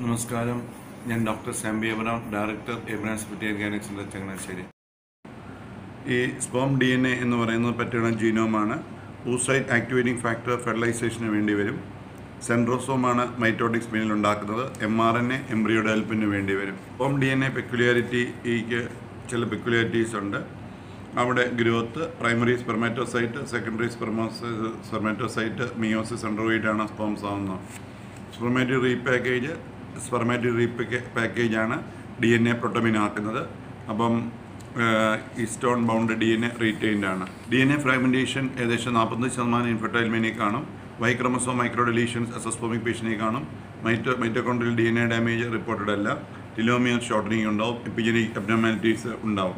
നമസ്കാരം ഞാൻ doctor Sambi Abraham director Abrahams പിറ്റിയർ ഗൈനക് സെൻ്റർ ചങ്ങനാശ്ശേരി ഈ സ്പോം ഡി എൻ എ എന്ന് പറയുന്നത് പറ്റുന്ന ജീനോമാണ് ഊസൈറ്റ് ആക്ടിവേറ്റിംഗ് ഫാക്ടർ ഫെർട്ടിലൈസേഷന് വേണ്ടി വരും സെൻട്രോസോമാണ് മൈറ്റോട്ടിക് സ്പിനിൽ ഉണ്ടാക്കുന്നത് M R N A embryo ഡെവലപ്പിന് വേണ്ടി വരും സ്പോം ഡി എൻ എ പെക്യുലാരിറ്റിക്ക് ചില പെക്യുലാരിറ്റീസ് ഉണ്ട് അവിടെ ഗ്രോത്ത് പ്രൈമറി സ്പെർമാറ്റോസൈറ്റ് സെക്കൻഡറി സ്പെർമോസ് സ്പെർമാറ്റോസൈറ്റ് മിയോസിസ് അണ്ടർവീറ്റാണ് സ്പോംസ് ആവുന്നത് സ്പെർമാറ്റി റീപാക്കേജ് സ്പെർമാറ്റി റീപാക്കേ പാക്കേജാണ് ഡി എൻ എ പ്രൊട്ടമിൻ ആക്കുന്നത് അപ്പം ഈ histone bound D N A retained ആണ് ഡി എൻ എ ഫ്രാഗ്മെൻറ്റേഷൻ ഏകദേശം നാൽപ്പത്തഞ്ച് ശതമാനം ഇൻഫെർട്ടൈൽ മേനിൽ കാണും വൈക്രമസോ മൈക്രോ ഡെലീഷൻസ് അസസ്പോമിക് പേഷ്യനിൽ കാണും mito mitochondrial D N A damage reported അല്ല ടിലോമിയർ ഷോർട്ടനിങ് ഉണ്ടാവും എപ്പിജനിക് അബ്നോമാലിറ്റീസ് ഉണ്ടാവും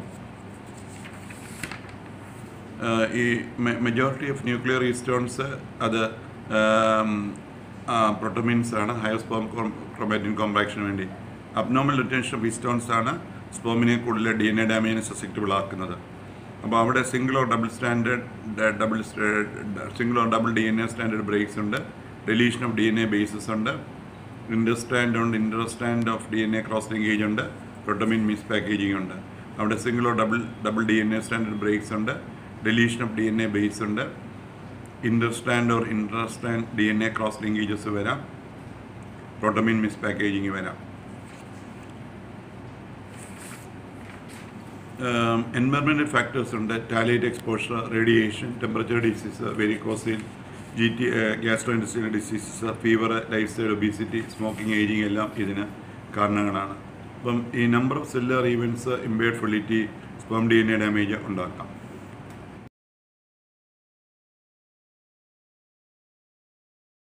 ആഹ് ഈ മെജോറിറ്റി ഓഫ് ന്യൂക്ലിയർ ഈസ്റ്റോൺസ് അത് പ്രൊട്ടമിൻസ് ആണ് ഹയർ സ്പോം ക്രൊമാറ്റിൻ കോമ്പാക്ഷന് വേണ്ടി അബ്നോമൽ റിട്ടൻഷൻ ഓഫ് ഈസ്റ്റോൺസ് ആണ് സ്പോമിനെ കൂടുതൽ ഡി എൻ എ ഡാമേജിന് സസെപ്റ്റബിൾ ആക്കുന്നത് അപ്പോൾ അവിടെ single or double standard double single or double D N A standard breaks ഉണ്ട് deletion of D N A bases ഉണ്ട് ഇൻഡർസ്റ്റാൻഡ് ഉണ്ട് interstrand of D N A cross linkage ഉണ്ട് protamine mis packaging ഉണ്ട് അവിടെ single or double double D N A standard breaks ഉണ്ട് deletion of D N A base ഉണ്ട് interstrand or intrastrand D N A cross linkages വരാം protamine mis packaging വരാം environmental factors ഉണ്ട് phthalate exposure radiation temperature disease varicocele G T gastro industrial diseases fever lifestyle obesity smoking ageing എല്ലാം ഇതിന് കാരണങ്ങളാണ് അപ്പം ഈ number of cellular events impaired fertility sperm D N A damage ഉണ്ടാക്കാം